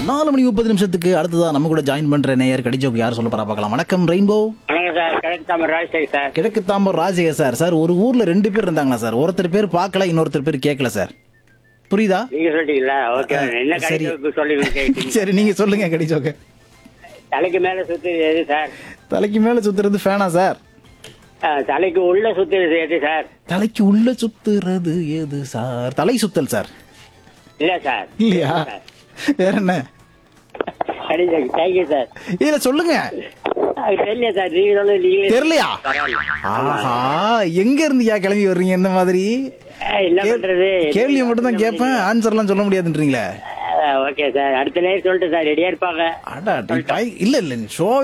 நாலு மணி முப்பது நிமிஷத்துக்கு அடுத்ததா நம்ம கூட ஜாயின் பண்ற நேயர் கடிஜோக்கு யார் சொல்ல போறா பார்க்கலாம் வணக்கம் ரெயின்போ வணக்கம் சார் கரெக்ட் தாமர் ராஜ்சேகர் சார் கிழக்கு தாம்பரம் ராஜேகர் சார் சார் ஒரு ஊர்ல ரெண்டு பேர் இருந்தாங்களா சார் ஒருத்தர் பேர் பார்க்கல இன்னொருத்தர் பேர் கேட்கல சார் புரியுதா நீங்க சொல்லிட்டீங்களா ஓகே என்ன சரி. கடைக்கு சொல்லி கேட்டீங்க சரி நீங்க சொல்லுங்க கடிஜோக்கு தலைக்கு மேல சுத்துறது எது சார் தலைக்கு மேல சுத்துறது ஃபேனா சார் ஆ, தலைக்கு உள்ள சுத்துறது எது சார் தலைக்கு உள்ள சுத்துறது எது சார் தலை சுத்தல் சார் இல்ல சார் இல்லையா வேற என்ன கடிதம் தேங்க்யூ சார் இதுல சொல்லுங்க அது தெரியல சார் நீங்க சொல்லு நீங்களே தெரியலையா ஆஹா எங்க இருந்தியா கிளம்பி வர்றீங்க இந்த மாதிரி ஆ, என்ன பண்றது கேள்வி மட்டும் தான் கேட்பேன் ஆன்சர்லாம் சொல்ல முடியாதுன்றீங்களே ஓகே சார் அடுத்த நேரம் சொல்லிட்டு சார் ரெடியா இருப்பாங்க அடா டேய், பாய் இல்ல இல்ல ஷோ